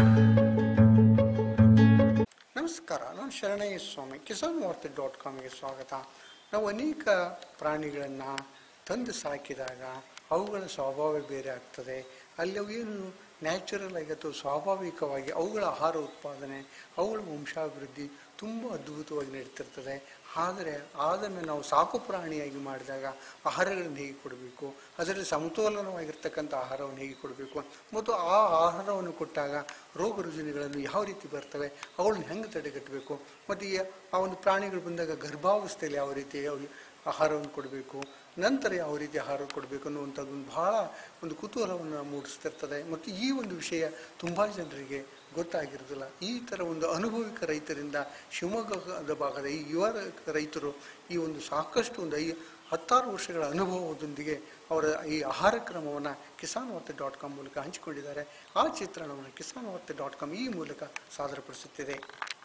ನಮಸ್ಕಾರ ನಾನು ಶರಣಯ್ಯ ಸ್ವಾಮಿ ಕಿಸಾನ್ ವಾರ್ತೆ ಡಾಟ್ ಕಾಮ್ಗೆ ಸ್ವಾಗತ ನಾವು ಅನೇಕ ಪ್ರಾಣಿಗಳನ್ನು ತಂದು ಸಾಕಿದಾಗ ಅವುಗಳ ಸ್ವಭಾವ ಬೇರೆ ಆಗ್ತದೆ ಅಲ್ಲಿ ಅವು ಏನು ನ್ಯಾಚುರಲ್ ಆಗಿ ಅಥವಾ ಸ್ವಾಭಾವಿಕವಾಗಿ ಅವುಗಳ ಆಹಾರ ಉತ್ಪಾದನೆ ಅವುಗಳ ವಂಶಾಭಿವೃದ್ಧಿ ತುಂಬ ಅದ್ಭುತವಾಗಿ ನಡೀತಿರ್ತದೆ ಆದರೆ ಅದನ್ನು ನಾವು ಸಾಕು ಪ್ರಾಣಿಯಾಗಿ ಮಾಡಿದಾಗ ಆಹಾರಗಳನ್ನು ಹೇಗೆ ಕೊಡಬೇಕು ಅದರಲ್ಲಿ ಸಮತೋಲನವಾಗಿರ್ತಕ್ಕಂಥ ಆಹಾರವನ್ನು ಹೇಗೆ ಕೊಡಬೇಕು ಮತ್ತು ಆ ಆಹಾರವನ್ನು ಕೊಟ್ಟಾಗ ರೋಗ ರುಜಿನಗಳನ್ನು ಯಾವ ರೀತಿ ಬರ್ತವೆ ಅವುಗಳನ್ನ ಹೆಂಗೆ ತಡೆಗಟ್ಟಬೇಕು ಮತ್ತು ಈ ಆ ಒಂದು ಪ್ರಾಣಿಗಳು ಬಂದಾಗ ಗರ್ಭಾವಸ್ಥೆಯಲ್ಲಿ ಯಾವ ರೀತಿ ಅವು ಆಹಾರವನ್ನು ಕೊಡಬೇಕು ನಂತರ ಯಾವ ರೀತಿ ಆಹಾರ ಕೊಡಬೇಕು ಅನ್ನುವಂಥದ್ದು ಒಂದು ಬಹಳ ಒಂದು ಕುತೂಹಲವನ್ನು ಮೂಡಿಸ್ತಿರ್ತದೆ ಮತ್ತು ಈ ಒಂದು ವಿಷಯ ತುಂಬ ಜನರಿಗೆ ಗೊತ್ತಾಗಿರೋದಿಲ್ಲ ಈ ಥರ ಒಂದು ಅನುಭವಿಕ ರೈತರಿಂದ ಶಿವಮೊಗ್ಗದ ಭಾಗದ ಈ ಯುವ ರೈತರು ಈ ಒಂದು ಸಾಕಷ್ಟು ಒಂದು ಐ ಹತ್ತಾರು ವರ್ಷಗಳ ಅನುಭವದೊಂದಿಗೆ ಅವರ ಈ ಆಹಾರ ಕ್ರಮವನ್ನು ಕಿಸಾನ್ ವಾರ್ತೆ ಡಾಟ್ ಕಾಮ್ ಮೂಲಕ ಹಂಚಿಕೊಂಡಿದ್ದಾರೆ ಆ ಚಿತ್ರಣವನ್ನು ಕಿಸಾನ್ ವಾರ್ತೆ ಡಾಟ್ ಕಾಮ್ ಈ ಮೂಲಕ ಸಾದರಪಡಿಸುತ್ತಿದೆ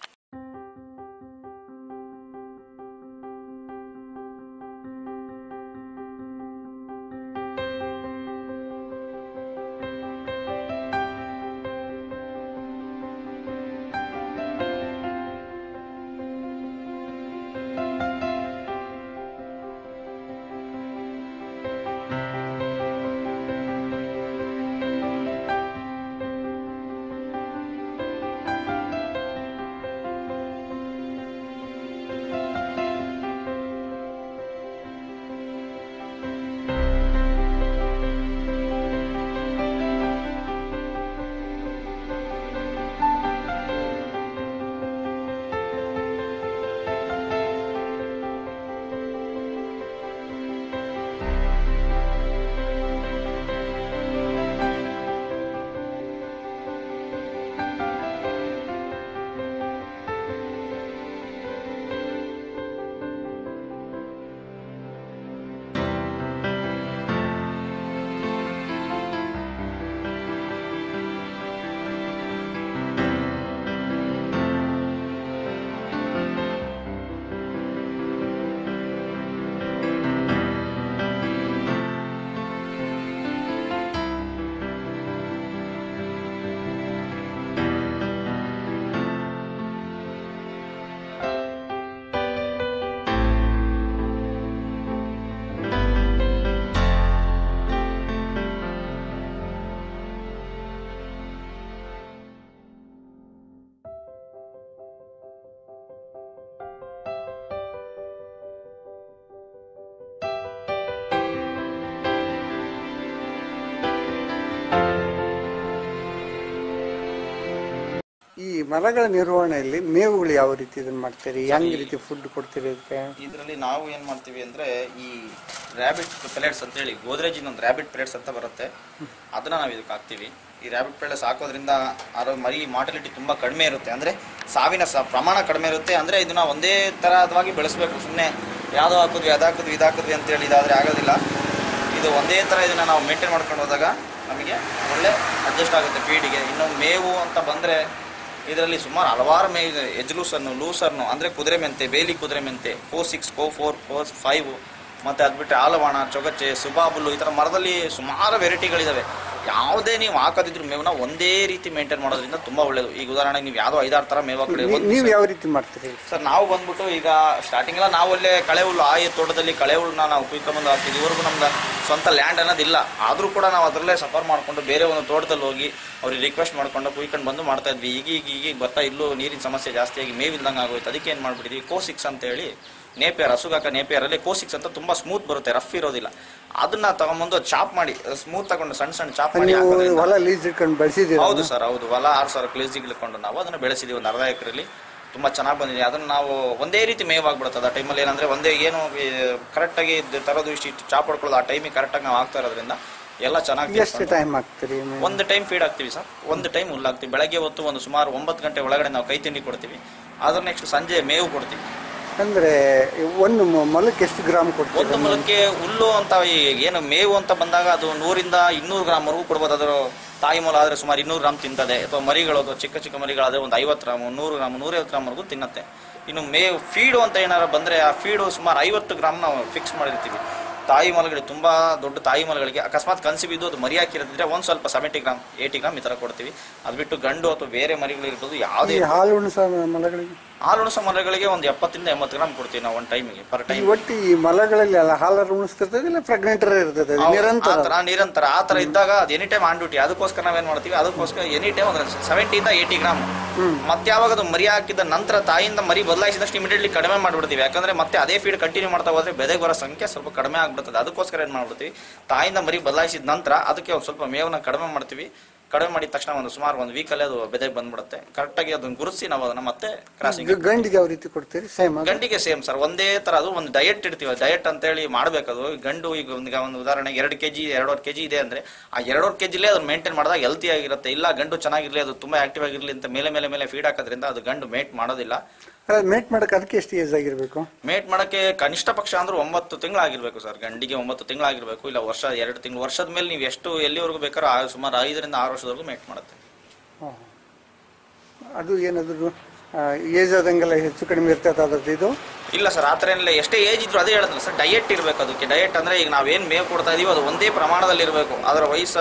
ಈ ಮರಗಳ ನಿರ್ವಹಣೆಯಲ್ಲಿ ಮೇವುಗಳು ಯಾವ ರೀತಿ ಇದನ್ನ ಮಾಡ್ತೀರಿ ಹೆಂಗ್ ರೀತಿ ಫುಡ್ ಕೊಡ್ತೀರಿ ಇದಕ್ಕೆ ಇದರಲ್ಲಿ ನಾವು ಏನು ಮಾಡ್ತೀವಿ ಅಂದರೆ ಈ ರ್ಯಾಬಿಟ್ ಪೆಲೆಟ್ಸ್ ಅಂತೇಳಿ ಗೋದ್ರೇಜಿನ ಒಂದು ರ್ಯಾಬಿಟ್ ಪೆಲೆಟ್ಸ್ ಅಂತ ಬರುತ್ತೆ ಅದನ್ನ ನಾವು ಇದಕ್ಕೆ ಹಾಕ್ತೀವಿ ಈ ರ್ಯಾಬಿಟ್ ಪೆಲೆಟ್ಸ್ ಹಾಕೋದ್ರಿಂದ ಅದರ ಮರಿ ಮಾರ್ಟಲಿಟಿ ತುಂಬ ಕಡಿಮೆ ಇರುತ್ತೆ ಅಂದರೆ ಸಾವಿನ ಸ ಪ್ರಮಾಣ ಕಡಿಮೆ ಇರುತ್ತೆ ಅಂದರೆ ಇದನ್ನ ಒಂದೇ ಥರದವಾಗಿ ಬೆಳೆಸಬೇಕು ಸುಮ್ಮನೆ ಯಾವುದೋ ಹಾಕಿದ್ವಿ ಅದು ಹಾಕಿದ್ವಿ ಇದು ಹಾಕಿದ್ವಿ ಅಂತೇಳಿ ಇದಾದರೆ ಆಗೋದಿಲ್ಲ ಇದು ಒಂದೇ ಥರ ಇದನ್ನು ನಾವು ಮೇಂಟೈನ್ ಮಾಡ್ಕೊಂಡು ಹೋದಾಗ ನಮಗೆ ಒಳ್ಳೆ ಅಡ್ಜಸ್ಟ್ ಆಗುತ್ತೆ ಫೀಡಿಗೆ ಇನ್ನು ಮೇವು ಅಂತ ಬಂದರೆ ಇದರಲ್ಲಿ ಸುಮಾರು ಹಲವಾರು ಮೇ ಇದೆ ಎಜ್ ಲೂಸನ್ನು ಲೂಸರ್ನು ಅಂದರೆ ಕುದುರೆ ಮೆಂತೆ ಬೇಲಿ ಕುದುರೆ ಮೆಂತೆ co six co four co five ಮತ್ತು ಅದು ಬಿಟ್ಟರೆ ಆಲವಾಣ ಚೊಗಚೆ ಸುಬಾಬುಲ್ಲು ಈ ಥರ ಮರದಲ್ಲಿ ಸುಮಾರು ವೆರೈಟಿಗಳಿದ್ದಾವೆ ಯಾವುದೇ ನೀವು ಹಾಕೋದಿದ್ರು ಮೇವನ್ನ ಒಂದೇ ರೀತಿ ಮೇಂಟೈನ್ ಮಾಡೋದ್ರಿಂದ ತುಂಬ ಒಳ್ಳೆಯದು ಈಗ ಉದಾಹರಣೆಗೆ ನೀವು ಯಾವುದೋ ಐದಾರು ಥರ ಮೇವು ಹಾಕೊಳ್ಳಿ ನೀ- ಒಂದು ನೀವ್ ಯಾವ ರೀತಿ ಮಾಡ್ತೀರಿ ಸರ್ ನಾವು ಬಂದ್ಬಿಟ್ಟು ಈಗ ಸ್ಟಾರ್ಟಿಂಗ್ ಎಲ್ಲ ನಾವು ಅಲ್ಲೇ ಕಳೆ ಹುಲ್ಲು ಆ ಈ ತೋಟದಲ್ಲಿ ಕಳೆ ಹುಲ್ಲನ್ನ ನಾವು ಕುಯ್ಕೊಂಬಂದು ಹಾಕ್ತಿದ್ವಿ ಇವ್ರಿಗೂ ನಮ್ದು ಸ್ವಂತ ಲ್ಯಾಂಡ್ ಅನ್ನೋದಿಲ್ಲ ಆದರೂ ಕೂಡ ನಾವು ಅದರಲ್ಲೇ ಸಫರ್ ಮಾಡಿಕೊಂಡು ಬೇರೆ ಒಂದು ತೋಟದಲ್ಲಿ ಹೋಗಿ ಅವ್ರಿಗೆ ರಿಕ್ವೆಸ್ಟ್ ಮಾಡ್ಕೊಂಡು ಕುಯ್ಕೊಂಡು ಬಂದು ಮಾಡ್ತಾ ಇದ್ವಿ ಈಗ ಈಗ ಈಗ ಬರ್ತಾ ಇಲ್ಲೂ ನೀರಿನ ಸಮಸ್ಯೆ ಜಾಸ್ತಿಯಾಗಿ ಮೇವಿಲ್ದಂಗೆ ಆಗೋಯ್ತು ಅದಕ್ಕೆ ಏನು ಮಾಡ್ಬಿಟ್ಟಿದ್ವಿ ಕೋ ಸಿಕ್ಸ್ ಅಂತ ಹೇಳಿ ನೇಪಿಯರ್ ಹಸುಗಾಕ ನೇಪಿಯರಲ್ಲಿ ಕೋ ಸಿಕ್ಸ್ ಅಂತ ತುಂಬ ಸ್ಮೂತ್ ಬರುತ್ತೆ ರಫ್ ಇರೋದಿಲ್ಲ ಅದನ್ನ ತಗೊಂಬಂದು ಚಾಪ್ ಮಾಡಿ ಸ್ಮೂತ್ ತಗೊಂಡು ಸಣ್ಣ ಸಣ್ಣ ಚಾಪ್ ಮಾಡಿ ನೀವು ಹಾಕೋದ್ರಿಂದ ಹೊಲ ಲೀಸ್ ಇಟ್ಕೊಂಡು ಬೆಳೆಸಿದ್ದೀರ ಹೌದು ಸರ್ ಹೌದು ಹೊಲ ಆರು ಸಾವಿರ ಕ್ಲೇಜಿಗೆ ಇಳ್ಕೊಂಡು ನಾವು ಅದನ್ನು ಬೆಳೆಸಿದ್ದೀವಿ ಒಂದು ಅರ್ಧ ಎಕರೆಲಿ ತುಂಬ ಚೆನ್ನಾಗಿ ಬಂದಿದೆ ಅದನ್ನು ನಾವು ಒಂದೇ ರೀತಿ ಮೇವಾಗ್ಬಿಡುತ್ತೆ ಆ ಟೈಮಲ್ಲಿ ಏನಂದರೆ ಒಂದೇ ಏನು ಕರೆಕ್ಟಾಗಿ ತರೋದು ಇಷ್ಟು ಚಾಪ್ ಹೊಡ್ಕೊಳ್ಳೋದು ಆ ಟೈಮಿಗೆ ಕರೆಕ್ಟಾಗಿ ನಾವು ಆಗ್ತಾ ಇರೋದ್ರಿಂದ ಎಲ್ಲ ಚೆನ್ನಾಗಿ ಎಷ್ಟು ಟೈಮ್ ಹಾಕ್ತೀರಿ ನೀವು? ಒಂದು ಟೈಮ್ ಫೀಡ್ ಹಾಕ್ತೀವಿ ಸರ್ ಒಂದು ಟೈಮ್ ಹುಲ್ಲು ಹಾಕ್ತೀವಿ ಬೆಳಗ್ಗೆ ಹೊತ್ತು ಒಂದು ಸುಮಾರು ಒಂಬತ್ತು ಗಂಟೆ ಒಳಗಡೆ ನಾವು ಕೈ ತಿಂಡಿ ಕೊಡ್ತೀವಿ ಅದ್ರ ನೆಕ್ಸ್ಟ್ ಸಂಜೆ ಮೇವು ಕೊಡ್ತೀವಿ ಅಂದ್ರೆ ಒಂದು ಮೊ- ಮೊಲಕ್ಕೆ ಎಷ್ಟು ಗ್ರಾಮ್ ಒಂದು ಕೊಡ್ತೀರಿ ಮೊಲಕ್ಕೆ ಹುಲ್ಲು ಅಂತ ಈ ಏನು ಮೇವು ಅಂತ ಬಂದಾಗ ಅದು ನೂರಿಂದ ಇನ್ನೂರು ಗ್ರಾಮ್ವರೆಗೂ ಕೊಡ್ಬೋದು ಅದರ ತಾಯಿ ಮೊಲ ಆದರೆ ಸುಮಾರು ಇನ್ನೂರು ಗ್ರಾಮ್ ತಿಂತದೆ ಅಥವಾ ಮರಿಗಳು ಅಥವಾ ಚಿಕ್ಕ ಚಿಕ್ಕ ಮರಿಗಳಾದರೆ ಒಂದು ಐವತ್ತು ಗ್ರಾಮ್ ನೂರು ಗ್ರಾಮ್ ನೂರೈವತ್ತು ಗ್ರಾಮ್ವರೆಗೂ ತಿನ್ನತ್ತೆ ಇನ್ನು ಮೇವು ಫೀಡು ಅಂತ ಏನಾರು ಬಂದರೆ ಆ ಫೀಡು ಸುಮಾರು ಐವತ್ತು ಗ್ರಾಮ್ ನಾವು ಫಿಕ್ಸ್ ಮಾಡಿರ್ತೀವಿ ತಾಯಿ ಮಲಗಳಿಗೆ ತುಂಬಾ ದೊಡ್ಡ ತಾಯಿ ಮಲಗಳಿಗೆ ಅಕಸ್ಮಾತ್ ಕನ್ಸಿ ಬಿದ್ದು ಅದು ಮರಿ ಹಾಕಿರೋದಿದ್ರೆ ಒಂದ್ ಸ್ವಲ್ಪ ಸೆವೆಂಟಿ ಗ್ರಾಮ್ ಏಯ್ಟಿ ಗ್ರಾಮ್ ಈ ತರ ಕೊಡ್ತೀವಿ ಅದು ಬಿಟ್ಟು ಗಂಡು ಅಥವಾ ಬೇರೆ ಮರಿಗಳು ಇರ್ಬೋದು ಈ ಯಾವುದೇ ಹಾಲು ಉಣಿಸೋ ಮಲಗಳಿಗೆ ಹಾಲು ಉಣಿಸೋ ಮಲಗಳಿಗೆ ಒಂದು ಎಪ್ಪತ್ತರಿಂದ ಎಂಬತ್ತು ಗ್ರಾಮ್ ಕೊಡ್ತೀವಿ ನಾವು ಒಂದು ಟೈಮಿಗೆ ಪರ್ ಈ ಟೈಮ್ ಒಟ್ಟು ಈ ಮಲಗಳಲ್ಲಿ ಅಲ್ಲ ಹಾಲು ಉಣಿಸ್ತಿರ್ತದೆ ಇಲ್ಲ ಪ್ರೆಗ್ನೆಂಟರ್ ಇರ್ತದೆ ಅದು ನಿರಂತರ ಆತರ ನಿರಂತರ ಆ ತರ ಇದ್ದಾಗ ಅದು ಎನಿ ಟೈಮ್ ಆನ್ ಡ್ಯೂಟಿ ಅದಕ್ಕೋಸ್ಕರ ನಾವೇನ್ ಮಾಡ್ತೀವಿ ಅದಕ್ಕೋಸ್ಕರ ಎನಿ ಟೈಮ್ ಒಂದು ಸೆವೆಂಟಿಯಿಂದ ಏಯ್ಟಿ ಗ್ರಾಮ್ ಮತ್ತೆ ಯಾವಾಗ ಅದು ಮರಿ ಹಾಕಿದ ನಂತರ ತಾಯಿಯಿಂದ ಮರಿ ಬದಲಾಯಿಸಿದಷ್ಟು ಇಮಿಡಿಯೇಟ್ಲಿ ಕಡಿಮೆ ಮಾಡ್ಬಿಡ್ತೀವಿ ಯಾಕಂದ್ರೆ ಮತ್ತೆ ಅದೇ ಫೀಡ್ ಕಂಟಿನ್ಯೂ ಮಾಡ್ತಾ ಹೋದ್ರೆ ಬೆದೆಗೆ ಬರೋ ಸಂಖ್ಯೆ ಸ್ವಲ್ಪ ಕಡಿಮೆ ಆಗ್ಬಿಡ್ತದೆ ಅದಕ್ಕೋಸ್ಕರ ಏನ್ ಮಾಡ್ಬಿಡ್ತೀವಿ ತಾಯಿಯಿಂದ ಮರಿ ಬದಲಾಯಿಸಿದ ನಂತರ ಅದಕ್ಕೆ ಒಂದು ಸ್ವಲ್ಪ ಮೇವನ್ನ ಕಡಿಮೆ ಮಾಡ್ತೀವಿ ಕಡಿಮೆ ಮಾಡಿದ ತಕ್ಷಣ ಒಂದು ಸುಮಾರು ಒಂದು ವೀಕಲ್ಲಿ ಅದು ಬೆದೆಗೆ ಬಂದ್ಬಿಡುತ್ತೆ ಕರೆಕ್ಟಾಗಿ ಅದನ್ನ ಗುರುತಿಸಿ ನಾವು ಅದನ್ನ ಮತ್ತೆ ಕ್ರಾಸಿಂಗ್ ಗ- ಗಂಡಿಗೆ ಯಾವ ರೀತಿ ಕೊಡ್ತೀರಿ ಸೇಮ್ ಗಂಡಿಗೆ ಸೇಮ್ ಸರ್ ಒಂದೇ ತರ ಅದು ಒಂದು ಡಯಟ್ ಇಡ್ತೀವಿ ಡಯಟ್ ಅಂತ ಹೇಳಿ ಮಾಡ್ಬೇಕದು ಗಂಡು ಈಗ ಒಂದು ಈಗ ಒಂದು ಉದಾಹರಣೆ ಎರಡು ಕೆಜಿ ಎರಡೂವರೆ ಕೆಜಿ ಇದೆ ಅಂದ್ರೆ ಆ ಎರಡೂವರೆ ಕೆಜಿಲೇ ಅದನ್ನ ಮೇಂಟೈನ್ ಮಾಡಿದಾಗ ಹೆಲ್ತಿ ಆಗಿರುತ್ತೆ ಇಲ್ಲ ಗಂಡು ಚೆನ್ನಾಗಿರ್ಲಿ ಅದು ತುಂಬಾ ಆಕ್ಟಿವ್ ಆಗಿರ್ಲಿ ಅಂತ ಮೇಲೆ ಮೇಲೆ ಮೇಲೆ ಫೀಡ್ ಹಾಕೋದ್ರಿಂದ ಅದು ಗಂಡು ಮೇಟ್ ಮಾಡೋದಿಲ್ಲ ಮೇಟ್ ಮಾಡಕ್ಕೆ ಅದಕ್ಕೆ ಎಷ್ಟು ಏಜ್ ಆಗಿರ್ಬೇಕು ಮೇಟ್ ಮಾಡಕ್ಕೆ ಕನಿಷ್ಠ ಪಕ್ಷ ಅಂದ್ರೆ ಒಂಬತ್ತು ತಿಂಗಳಾಗಿರ್ಬೇಕು ಸರ್ ಗಂಡಿಗೆ ಒಂಬತ್ತು ತಿಂಗಳಾಗಿರ್ಬೇಕು ಇಲ್ಲ ವರ್ಷ ಎರಡು ತಿಂಗಳು ವರ್ಷದ ಮೇಲೆ ನೀವು ಎಷ್ಟು ಎಲ್ಲಿವರೆಗೂ ಬೇಕಾದ್ರೂ ಆ- ಸುಮಾರು ಐದರಿಂದ ಆರು ವರ್ಷದವರೆಗೂ ಮೇಟ್ ಮಾಡುತ್ತೆ ಹಾ. ಅದು ಏನಾದ್ರು ಏಜ್ ಆದಂಗೆಲ್ಲ ಹೆಚ್ಚು ಕಡಿಮೆ ಇರ್ತದೆ ಅದ್ರದ್ದು ಇದು ಇಲ್ಲ ಸರ್ ಆ ಥರ ಏನಿಲ್ಲ ಎಷ್ಟೇ ಏಜ್ ಇದ್ರು ಅದೇ ಹೇಳಿದ್ರೆ ಸರ್ ಡಯಟ್ ಇರಬೇಕು ಅದಕ್ಕೆ ಡಯಟ್ ಅಂದ್ರೆ ಈಗ ನಾವೇನು ಮೇವು ಕೊಡ್ತಾ ಇದೀವಿ ಅದು ಒಂದೇ ಪ್ರಮಾಣದಲ್ಲಿ ಇರಬೇಕು ಅದರ ವಯಸ್ಸ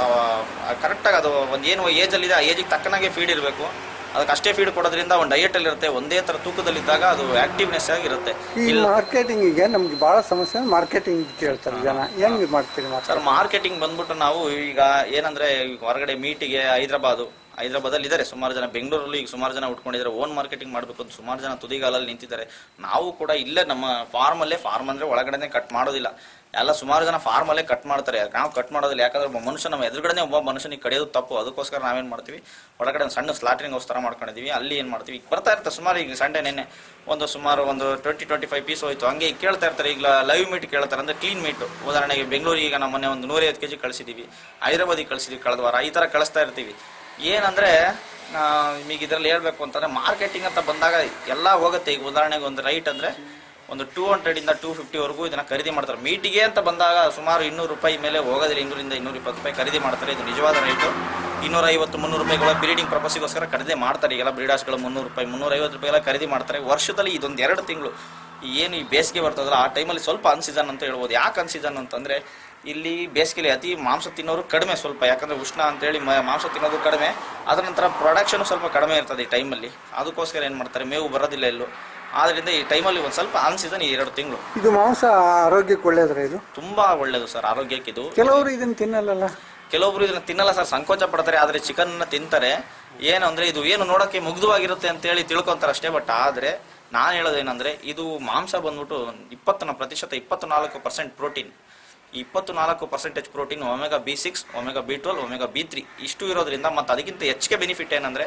ಕರೆಕ್ಟಾಗಿ ಅದು ಒಂದು ಏನು ಏಜಲ್ಲಿದೆ ಆ ಏಜಿಗೆ ತಕ್ಕನಾಗೆ ಫೀಡ್ ಇರಬೇಕು ಅದಕ್ಕೆ ಅಷ್ಟೇ ಫೀಡ್ ಕೊಡೋದ್ರಿಂದ ಒಂದು ಡಯಟಲ್ಲಿ ಇರುತ್ತೆ ಒಂದೇ ಥರ ತೂಕದಲ್ಲಿದ್ದಾಗ ಅದು ಆಕ್ಟಿವ್ನೆಸ್ ಆಗಿರುತ್ತೆ ಈ ಇಲ್ಲ ಮಾರ್ಕೆಟಿಂಗಿಗೆ ನಮ್ಗೆ ಬಹಳ ಸಮಸ್ಯೆ ಮಾರ್ಕೆಟಿಂಗ್ ಕೇಳ್ತಾರೆ ಜನ ಹೆಂಗ್ ಮಾಡ್ತೀರಿ ಸರ್ ಮಾರ್ಕೆಟ್ ಮಾರ್ಕೆಟಿಂಗ್ ಬಂದ್ಬಿಟ್ಟು ನಾವು ಈಗ ಏನಂದ್ರೆ ಈಗ ಹೊರಗಡೆ ಮೀಟಿಗೆ ಹೈದರಾಬಾದು ಹೈದರಾಬಾದಲ್ಲಿ ಇದ್ದಾರೆ ಸುಮಾರು ಜನ ಬೆಂಗಳೂರಲ್ಲಿ ಈಗ ಸುಮಾರು ಜನ ಉಟ್ಕೊಂಡಿದ್ದಾರೆ ಓನ್ ಮಾರ್ಕೆಟಿಂಗ್ ಮಾಡಬೇಕು ಅಂತ ಸುಮಾರು ಜನ ತುದಿಗಾಲಲ್ಲಿ ನಿಂತಿದ್ದಾರೆ ನಾವು ಕೂಡ ಇಲ್ಲೇ ನಮ್ಮ ಫಾರ್ಮಲ್ಲೇ ಫಾರ್ಮ್ ಅಂದ್ರೆ ಒಳಗಡೆನೆ ಕಟ್ ಮಾಡೋದಿಲ್ಲ ಎಲ್ಲ ಸುಮಾರು ಜನ ಫಾರ್ಮಲ್ಲೇ ಕಟ್ ಮಾಡ್ತಾರೆ ನಾವು ಕಟ್ ಮಾಡೋದಿಲ್ಲ ಯಾಕಂದ್ರೆ ಒಬ್ಬ ಮನುಷ್ಯ ನಮ್ಮ ಎದುರುಗಡೆ ಒಬ್ಬ ಮನುಷ್ಯನಿಗೆ ಕಡಿಯೋದು ತಪ್ಪು ಅದಕ್ಕೋಸ್ಕರ ನಾವೇನ್ ಮಾಡ್ತೀವಿ ಒಳಗಡೆ ಒಂದು ಸಣ್ಣ ಸ್ಲಾಟ್ರಿಂಗ್ ಹೌಸ್ ಥರ ಮಾಡ್ಕೊಂಡಿದೀವಿ ಅಲ್ಲಿ ಏನು ಮಾಡ್ತೀವಿ ಈಗ ಬರ್ತಾ ಇರ್ತಾರೆ ಸುಮಾರು ಈಗ ಸಂಡೆ ನೆನ್ನೆ ಒಂದು ಸುಮಾರು ಒಂದು ಟ್ವೆಂಟಿ ಟ್ವೆಂಟಿ ಫೈವ್ ಪೀಸ್ ಹೋಯ್ತು ಹಂಗೆ ಈಗ ಕೇಳ್ತಾ ಇರ್ತಾರೆ ಈಗ ಲೈವ್ ಮೀಟ್ ಕೇಳ್ತಾರೆ ಅಂದ್ರೆ ಕ್ಲೀನ್ ಮೀಟ್ ಉದಾಹರಣೆಗೆ ಬೆಂಗಳೂರಿಗೆ ಈಗ ನಮ್ಮ ಮೊನ್ನೆ ಒಂದು ನೂರೈವತ್ತು ಕೆಜಿ ಕಳಿಸಿದೀವಿ ಹೈದರಾಬಾದಿಗೆ ಕಳಿಸಿದ್ವಿ ಕಳೆದ ವಾರ ಈ ಥರ ಕಳಿಸ್ತಾ ಇರ್ತೀವಿ ಏನಂದ್ರೆ ಆ, ನಿಮಗೆ ಇದರಲ್ಲಿ ಹೇಳ್ಬೇಕು ಅಂತಂದ್ರೆ ಮಾರ್ಕೆಟಿಂಗ್ ಅಂತ ಬಂದಾಗ ಎಲ್ಲ ಹೋಗುತ್ತೆ ಈಗ ಉದಾಹರಣೆಗೆ ಒಂದು ರೈಟ್ ಅಂದ್ರೆ ಒಂದು ಟೂ ಹಂಡ್ರೆಡ್ ಇಂದ ಟೂ ಫಿಫ್ಟಿವರೆಗೂ ಇದನ್ನ ಖರೀದಿ ಮಾಡ್ತಾರೆ ಮೀಟಿಗೆ ಅಂತ ಬಂದಾಗ ಸುಮಾರು ಇನ್ನೂರು ರೂಪಾಯಿ ಮೇಲೆ ಹೋಗೋದಿಲ್ಲ ಇನ್ನೂರಿಂದ ಇನ್ನೂರ ಇಪ್ಪತ್ತು ರೂಪಾಯಿ ಖರೀದಿ ಮಾಡ್ತಾರೆ ಇದು ನಿಜವಾದ ರೇಟು ಇನ್ನೂರ ಐವತ್ತು ಮುನ್ನೂರು ರೂಪಾಯಿಗಳ ಬ್ರೀಡಿಂಗ್ ಪರ್ಪಸ್ಗೋಸ್ಕರ ಖರೀದಿ ಮಾಡ್ತಾರೆ ಈಗೆಲ್ಲ ಬ್ರೀಡರ್ಸ್ಗಳು ಮುನ್ನೂರು ರೂಪಾಯಿ ಮುನ್ನೂರ ಐವತ್ತು ರೂಪಾಯಿ ಎಲ್ಲ ಖರೀದಿ ಮಾಡ್ತಾರೆ ವರ್ಷದಲ್ಲಿ ಇದೊಂದು ಎರಡು ತಿಂಗಳು ಏನು ಈ ಬೇಸಿಗೆ ಬರ್ತದಲ್ಲ ಆ ಟೈಮಲ್ಲಿ ಸ್ವಲ್ಪ ಅನ್ಸೀಸನ್ ಅಂತ ಹೇಳ್ಬೋದು ಯಾಕೆ ಅನ್ಸೀಸನ್ ಅಂತಂದ್ರೆ ಇಲ್ಲಿ ಬೇಸಿಗೆಲಿ ಅತಿ ಮಾಂಸ ತಿನ್ನೋರು ಕಡಿಮೆ ಸ್ವಲ್ಪ ಯಾಕಂದ್ರೆ ಉಷ್ಣ ಅಂತೇಳಿ ಮ- ಮಾಂಸ ತಿನ್ನೋದು ಕಡಿಮೆ ಅದರ ನಂತರ ಪ್ರೊಡಕ್ಷನ್ ಸ್ವಲ್ಪ ಕಡಿಮೆ ಇರ್ತದೆ ಈ ಟೈಮಲ್ಲಿ ಅದಕ್ಕೋಸ್ಕರ ಏನು ಮಾಡ್ತಾರೆ ಮೇವು ಬರೋದಿಲ್ಲ ಎಲ್ಲೂ ಆದ್ರಿಂದ ಈ ಟೈಮಲ್ಲಿ ಒಂದು ಸ್ವಲ್ಪ ಆನ್ ಸೀಸನ್ ಈ ಎರಡು ತಿಂಗಳು ಇದು ಮಾಂಸ ಆರೋಗ್ಯಕ್ಕೆ ಒಳ್ಳೇದ್ರೆ ಇದು ತುಂಬಾ ಒಳ್ಳೇದು ಸರ್ ಆರೋಗ್ಯಕ್ಕೆ ಇದು ಕೆಲವರು ಇದನ್ನ ತಿನ್ನಲ್ಲಲ್ಲ ಕೆಲವೊಬ್ರು ಇದನ್ನ ತಿನ್ನಲ್ಲ ಸರ್ ಸಂಕೋಚ ಪಡ್ತಾರೆ ಆದ್ರೆ ಚಿಕನ್ ತಿಂತಾರೆ ಏನು ಅಂದ್ರೆ ಇದು ಏನು ನೋಡಕ್ಕೆ ಮುಗ್ಧವಾಗಿರುತ್ತೆ ಅಂತ ಹೇಳಿ ತಿಳ್ಕೊಂತಾರೆ ಅಷ್ಟೇ ಬಟ್ ಆದ್ರೆ ನಾನು ಹೇಳೋದೇನಂದ್ರೆ ಇದು ಮಾಂಸ ಬಂದ್ಬಿಟ್ಟು ಇಪ್ಪತ್ತನ ಪ್ರತಿಶತ ಇಪ್ಪತ್ತು ನಾಲ್ಕು ಪರ್ಸೆಂಟ್ ಪ್ರೋಟೀನ್ ಇಪ್ಪತ್ತು ನಾಲ್ಕು percentage protein omega B six omega B twelve omega B three ಇಷ್ಟು ಇರೋದ್ರಿಂದ ಮತ್ತು ಅದಕ್ಕಿಂತ ಹೆಚ್ಚಿಗೆ ಬೆನಿಫಿಟ್ ಏನಂದ್ರೆ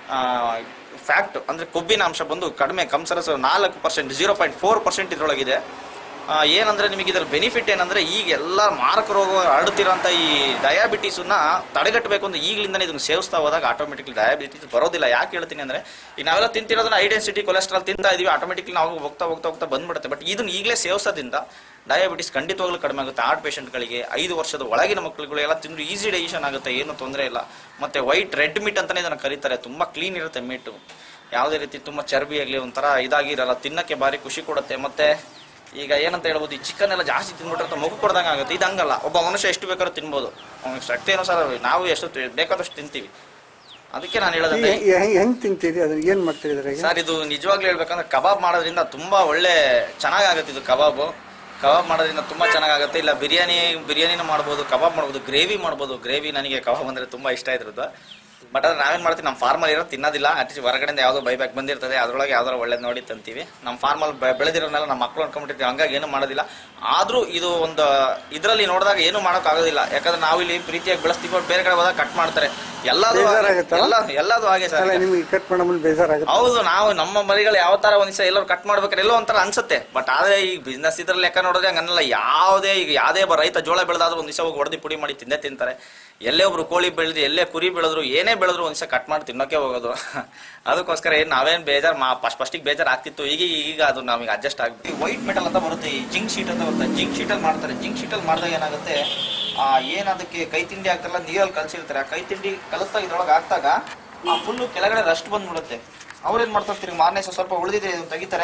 ಫ್ಯಾಕ್ಟ್ ಅಂದ್ರೆ ಕೊಬ್ಬಿನ ಅಂಶ ಬಂದು ಕಡಿಮೆ ಕಂಸರಸ ನಾಲ್ಕು percent zero point four percent ಇದರೊಳಗಿದೆ ಆ, ಏನಂದ್ರೆ ನಿಮಗೆ ಇದರ ಬೆನಿಫಿಟ್ ಏನಂದ್ರೆ ಈಗ ಎಲ್ಲ ಮಾರಕ ರೋಗ ಹರಡುತ್ತಿರೋಂಥ ಈ ಡಯಾಬಿಟೀಸನ್ನ ತಡೆಗಟ್ಟಬೇಕು ಅಂದ್ರೆ ಈಗಲಿಂದನೇ ಇದನ್ನು ಸೇವಿಸ್ತಾ ಹೋದಾಗ ಆಟೋಮೆಟಿಕ್ಲಿ ಡಯಾಬಿಟಿಸ್ ಬರೋದಿಲ್ಲ ಯಾಕೆ ಹೇಳ್ತೀನಿ ಅಂದ್ರೆ ಈಗ ನಾವೆಲ್ಲ ತಿಂತಿರೋದನ್ನ ಹೈ ಡೆನ್ಸಿಟಿ ಕೊಲೆಸ್ಟ್ರಾಲ್ ತಿಂತಾ ಇದೀವಿ ಆಟೋಮೆಟಿಕ್ಲಿ ನಾವು ಹೋಗ್ತಾ ಹೋಗ್ತಾ ಹೋಗ್ತಾ ಬಂದ್ಬಿಡುತ್ತೆ ಬಟ್ ಇದನ್ನ ಈಗಲೇ ಸೇವಿಸೋದ್ರಿಂದ ಡಯಾಬಿಟಿಸ್ ಖಂಡಿತವಾಗ್ಲೂ ಕಡಿಮೆ ಆಗುತ್ತೆ ಹಾರ್ಟ್ ಪೇಷಂಟ್ಗಳಿಗೆ ಐದು ವರ್ಷದ ಒಳಗಿನ ಮಕ್ಕಳುಗಳು ಎಲ್ಲ ತಿಂದ್ರು ಈಸಿ ಡೈಜೆಷನ್ ಆಗುತ್ತೆ ಏನು ತೊಂದರೆ ಇಲ್ಲ ಮತ್ತೆ ವೈಟ್ ರೆಡ್ ಮೀಟ್ ಅಂತಾನೆ ಇದನ್ನ ಕರೀತಾರೆ ತುಂಬಾ ಕ್ಲೀನ್ ಇರುತ್ತೆ ಮೀಟು ಯಾವುದೇ ರೀತಿ ತುಂಬಾ ಚರ್ಬಿ ಆಗಲಿ ಒಂಥರ ಇದಾಗಿರಲ್ಲ ತಿನ್ನಕ್ಕೆ ಭಾರಿ ಖುಷಿ ಕೊಡುತ್ತೆ ಮತ್ತೆ ಈಗ ಏನಂತ ಹೇಳ್ಬೋದು ಈ ಚಿಕನ್ ಎಲ್ಲ ಜಾಸ್ತಿ ತಿನ್ಬಿಟ್ರೆ ಮಗು ಕೊಡ್ದಂಗೆ ಆಗುತ್ತೆ ಇದು ಹಂಗಲ್ಲ ಒಬ್ಬ ಮನುಷ್ಯ ಎಷ್ಟು ಬೇಕಾದ್ರೂ ತಿನ್ಬೋದು ಅವ್ನಿಗೆ ಶಕ್ತಿ ಅನುಸಾರ ನಾವು ಎಷ್ಟು ತಿ- ಬೇಕಾದಷ್ಟು ತಿಂತೀವಿ ಅದಕ್ಕೆ ನಾನು ಹೇಳೋದಂದ್ರೆ ಈ- ಹೆಂಗ್ ಹೆಂಗ್ ತಿಂತೀರಿ ಅದನ್ನ ಏನ್ ಮಾಡ್ತೀರಿ ಇದ್ರಾಗೆ ಸರ್ ಇದು ನಿಜವಾಗ್ಲೂ ಹೇಳ್ಬೇಕಂದ್ರೆ ಕಬಾಬ್ ಮಾಡೋದ್ರಿಂದ ತುಂಬಾ ಒಳ್ಳೆ ಚೆನ್ನಾಗಾಗುತ್ತೆ ಇದು ಕಬಾಬು ಕಬಾಬ್ ಮಾಡೋದ್ರಿಂದ ತುಂಬಾ ಚೆನ್ನಾಗಾಗುತ್ತೆ ಇಲ್ಲ ಬಿರಿಯಾನಿ ಬಿರಿಯಾನಿನ ಮಾಡ್ಬೋದು ಕಬಾಬ್ ಮಾಡ್ಬೋದು ಗ್ರೇವಿ ಮಾಡ್ಬೋದು ಗ್ರೇವಿ ನನಗೆ ಕಬಾಬ್ ಅಂದ್ರೆ ತುಂಬಾ ಇಷ್ಟ ಇದ್ರದ್ದು ಬಟ್ ಅದ್ರ ನಾವೇನ್ ಮಾಡ್ತೀವಿ ನಮ್ಮ ಫಾರ್ಮಲ್ಲಿ ಇರೋ ತಿನ್ನೋದಿಲ್ಲ ಅಟ್ಲೀಸ್ಟ್ ಹೊರಗಡೆಯಿಂದ ಯಾವುದೋ ಬೈಬ್ಯಾಕ್ ಬಂದಿರ್ತದೆ ಅದ್ರೊಳಗೆ ಯಾವ್ದಾರು ಒಳ್ಳೇದು ನೋಡಿ ತಂತೀವಿ ನಮ್ಮ ಫಾರ್ಮಲ್ಲಿ ಬೆಳೆದಿರೋನೆಲ್ಲ ನಮ್ಮ ಮಕ್ಕಳು ಅನ್ಕೊಂಡ್ಬಿಟ್ಟಿರ್ತೀವಿ ಹಂಗಾಗಿ ಏನು ಮಾಡೋದಿಲ್ಲ ಆದ್ರೂ ಇದು ಒಂದು ಇದರಲ್ಲಿ ನೋಡಿದಾಗ ಏನು ಮಾಡೋಕ್ಕಾಗೋದಿಲ್ಲ ಯಾಕಂದ್ರೆ ನಾವು ಇಲ್ಲಿ ಪ್ರೀತಿಯಾಗಿ ಬೆಳೆಸ್ತೀವಿ but ಬೇರೆ ಕಡೆ ಹೋದಾಗ ಕಟ್ ಮಾಡ್ತಾರೆ ಎಲ್ಲದೂ ಹಾಗೆ- ಬೇಜಾರಾಗುತ್ತಲ್ಲ? ಎಲ್ಲ ಎಲ್ಲದೂ ಹಾಗೆ ಸರ್ ಅಲ್ಲ ನಿಮ್ಗೆ ಕಟ್ ಮಾಡೋ ಬೇಜಾರಾಗುತ್ತೆ ಹೌದು ನಾವು ನಮ್ಮ ಮರಿಗಳು ಯಾವ ತರ ಒಂದ್ ದಿವಸ ಎಲ್ಲರೂ ಕಟ್ ಮಾಡ್ಬೇಕಾದ್ರೆ ಎಲ್ಲೋ ಒಂಥರ ಅನ್ಸುತ್ತೆ ಬಟ್ ಆದ್ರೆ ಈ ಬಿಸ್ನೆಸ್ ಇದ್ರ ಲೆಕ್ಕ ನೋಡಿದ್ರೆ ಹಂಗನ್ನಲ್ಲ ಯಾವುದೇ ಈಗ ಯಾವುದೇ ಒಬ್ಬ ರೈತ ಜೋಳ ಬೆಳೆದಾದ್ರೂ ಒಂದ್ ದಿವಸ ಹೋಗಿ ಹೊಡೆದು ಪುಡಿ ಮಾಡಿ ತಿಂದೇ ತಿಂತಾರೆ ಎಲ್ಲೇ ಒಬ್ರು ಕೋಳಿ ಬೆಳೆದು ಎಲ್ಲೇ ಕುರಿ ಬೆಳೆದ್ರು ಏನೇ ಬೆಳೆದ್ರು ಒಂದ್ ದಿವಸ ಕಟ್ ಮಾಡಿ ತಿನ್ನೋಕೆ ಹೋಗೋದು ಅದಕ್ಕೋಸ್ಕರ ಏನ್ ನಾವೇನ್ ಬೇಜಾರ್ ಮಾ ಫಸ್ಟ್ ಫಸ್ಟಿಗೆ ಬೇಜಾರ್ ಆಗ್ತಿತ್ತು ಈಗ ಈಗ ಅದು ನಮಗೆ ಅಡ್ಜಸ್ಟ್ ಆಗ್ಬಿಟ್ಟು ವೈಟ್ ಮೆಟಲ್ ಅಂತ ಬರುತ್ತೆ ಈ ಜಿಂಕ್ ಶೀಟ್ ಅಂತ ಬರುತ್ತೆ ಜಿಂಕ್ ಶೀಟಲ್ಲಿ ಮಾಡ್ತಾರೆ ಜಿಂಕ್ ಶೀಟಲ್ಲಿ ಮಾಡಿದಾಗ ಏನಾಗುತ್ತೆ ಆ ಏನ್ ಅದಕ್ಕೆ ಕೈ ತಿಂಡಿ ಆಗ್ತಾರಲ್ಲ ನೀರಲ್ಲಿ ಕಲಸಿರ್ತಾರೆ ಆ ಕೈ ತಿಂಡಿ ಕಲಿಸ್ದಾಗ ಇದ್ರೊಳಗೆ ಹಾಕ್ದಾಗ ಆ ಫುಲ್ಲು ಕೆಳಗಡೆ ರಸ್ಟ್ ಬಂದ್ಬಿಡುತ್ತೆ ಅವ್ರೇನ್ ಮಾಡ್ತಾರೆ ತಿರ್ಗಿ ಮಾರನೇ ದಿವಸ ಸ್ವಲ್ಪ ಉಳಿದಿದ್ರೆ ಇದನ್ನ ತೆಗಿತಾರೆ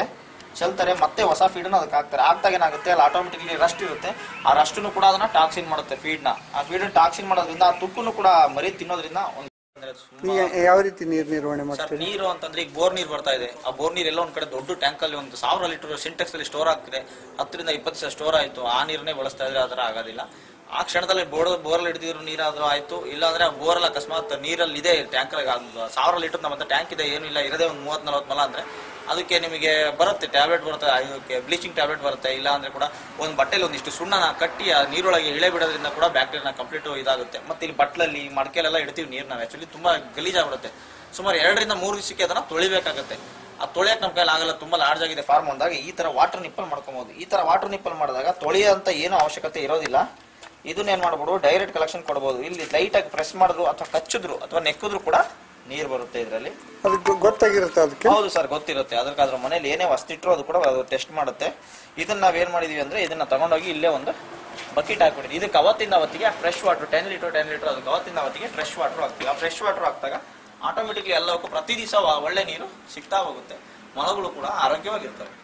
ಚೆಲ್ತಾರೆ ಮತ್ತೆ ಹೊಸ ಫೀಡನ್ನ ಅದಕ್ಕೆ ಹಾಕ್ತಾರೆ ಹಾಕ್ದಾಗ ಏನಾಗುತ್ತೆ ಅಲ್ಲಿ ಆಟೋಮೆಟಿಕ್ಲಿ ರಸ್ಟ್ ಇರುತ್ತೆ ಆ ರಸ್ಟನ್ನು ಕೂಡ ಅದನ್ನ ಟಾಕ್ಸಿನ್ ಮಾಡುತ್ತೆ ಫೀಡ್ನ ಆ ಫೀಡ್ ಟಾಕ್ಸಿನ್ ಮಾಡೋದ್ರಿಂದ ಆ ತುಕ್ಕನ್ನು ಕೂಡ ಮರಿ ತಿನ್ನೋದ್ರಿಂದ ಒಂದು ಈಗ ಯಾವ ರೀತಿ ನೀರು ನಿರ್ವಹಣೆ ಸರ್ ಮಾಡ್ತೀರಿ ನೀರು ಅಂತಂದ್ರೆ ಈಗ ಬೋರ್ ನೀರು ಬರ್ತಾ ಇದೆ ಆ ಬೋರ್ ನೀರು ಎಲ್ಲ ಒಂದ್ ಕಡೆ ದೊಡ್ಡ ಟ್ಯಾಂಕ್ ಅಲ್ಲಿ ಒಂದು ಸಾವಿರ ಲೀಟರ್ ಸಿಂಟೆಕ್ಸ್ ಅಲ್ಲಿ ಸ್ಟೋರ್ ಆಗ್ತಿದೆ ಹತ್ತರಿಂದ ಇಪ್ಪತ್ತು ಸಾವಿರ ಸ್ಟೋರ್ ಆಯ್ತು ಆ ನೀರನ್ನೇ ಬಳಸ್ತಾ ಇದ್ರೆ ಅದರ ಆಗೋದಿಲ್ಲ ಆ ಕ್ಷಣದಲ್ಲಿ ಬೋರ್ ಬೋರಲ್ಲಿ ಹಿಡಿದಿರೋ ನೀರಾದ್ರೂ ಆಯ್ತು ಇಲ್ಲಾಂದ್ರೆ ಆ ಬೋರಲ್ಲಿ ಅಕಸ್ಮಾತ್ ನೀರಲ್ಲಿ ಇದೆ ಟ್ಯಾಂಕ್ ಸಾವಿರ ಲೀಟರ್ ನಮ್ಮ ಟ್ಯಾಂಕ್ ಇದೆ ಏನು ಇಲ್ಲ ಇರದೇ ಒಂದು ಮೂವತ್ ನಲ್ವತ್ ಮಲ ಅಂದ್ರೆ ಅದಕ್ಕೆ ನಿಮಗೆ ಬರುತ್ತೆ ಟ್ಯಾಬ್ಲೆಟ್ ಬರುತ್ತೆ ಅದಕ್ಕೆ ಬ್ಲೀಚಿಂಗ್ ಟ್ಯಾಬ್ಲೆಟ್ ಬರುತ್ತೆ ಇಲ್ಲ ಅಂದ್ರೆ ಕೂಡ ಒಂದು ಬಟ್ಟೆಲಿ ಒಂದಿಷ್ಟು ಸುಣ್ಣನ ಕಟ್ಟಿ ಆ ನೀರೊಳಗೆ ಇಳೆ ಬಿಡೋದ್ರಿಂದ ಕೂಡ ಬ್ಯಾಕ್ಟೀರಿಯಾ ಕಂಪ್ಲೀಟ್ ಇದಾಗುತ್ತೆ ಮತ್ತೆ ಇಲ್ಲಿ ಬಟ್ಲಲ್ಲಿ ಮಡಕೆಲೆಲ್ಲ ಇಡ್ತೀವಿ ನೀರು ನಾವು ಆಕ್ಚುಲಿ ತುಂಬಾ ಗಲೀಜಾಗ್ಬಿಡುತ್ತೆ ಸುಮಾರು ಎರಡರಿಂದ ಮೂರು ದಿವಸಕ್ಕೆ ಅದನ್ನ ತೊಳಿಬೇಕಾಗುತ್ತೆ ಆ ತೊಳೆಯಕ್ಕೆ ನಮ್ಮ ಕೈಲಿ ಆಗಲ್ಲ ತುಂಬಾ ಲಾರ್ಜ್ ಆಗಿದೆ ಫಾರ್ಮ್ ಅಂದಾಗ ಈ ತರ ವಾಟರ್ ನಿಪ್ಪಲ್ ಮಾಡ್ಕೊಬಹುದು ಈ ತರ ವಾಟರ್ ನಿಪ್ಪಲ್ ಮಾಡಿದಾಗ ತೊಳೆಯಂತ ಏನು ಅವಶ್ಯಕತೆ ಇರೋದಿಲ್ಲ ಇದನ್ನ ಏನ್ ಮಾಡ್ಬೋದು ಡೈರೆಕ್ಟ್ ಕಲೆಕ್ಷನ್ ಕೊಡ್ಬೋದು ಇಲ್ಲಿ ಲೈಟ್ ಆಗಿ ಪ್ರೆಸ್ ಮಾಡಿದ್ರು ಅಥವಾ ಕಚ್ಚಿದ್ರು ಅಥವಾ ನೆಕ್ಕಿದ್ರು ಕೂಡ ನೀರು ಬರುತ್ತೆ ಇದರಲ್ಲಿ ಅದಕ್ಕೆ ಗೊತ್ತಾಗಿರುತ್ತೆ ಅದಕ್ಕೆ ಹೌದು ಸರ್ ಗೊತ್ತಿರುತ್ತೆ ಅದಕ್ಕೆ ಅದ್ರ ಮನೇಲಿ ಏನೇ ವಸ್ತಿಟ್ರು ಅದು ಕೂಡ ಅದು ಟೆಸ್ಟ್ ಮಾಡುತ್ತೆ ಇದನ್ನ ನಾವೇನ್ ಮಾಡಿದೀವಿ ಅಂದ್ರೆ ಇದನ್ನ ತಗೊಂಡೋಗಿ ಇಲ್ಲೇ ಒಂದು ಬಕೆಟ್ ಹಾಕ್ಬಿಟ್ಟಿದ್ವಿ ಇದಕ್ಕೆ ಅವತ್ತಿಂದ ಅವತ್ತಿಗೆ fresh water ten litre ten litre ಅದಕ್ಕೆ ಅವತ್ತಿಂದ ಅವತ್ತಿಗೆ ಫ್ರೆಶ್ ವಾಟರ್ ಹಾಕ್ತೀವಿ ಆ ಫ್ರೆಶ್ ವಾಟರ್ ಹಾಕಿದಾಗ ಆಟೋಮೆಟಿಕ್ಲಿ ಎಲ್ಲವಕ್ಕೂ ಪ್ರತಿ ದಿವಸ ಒಳ್ಳೆ ನೀರು ಸಿಗ್ತಾ ಹೋಗುತ್ತೆ ಮೊಲಗಳು ಕೂಡ ಆರೋಗ್ಯವಾಗಿರ್ತವೆ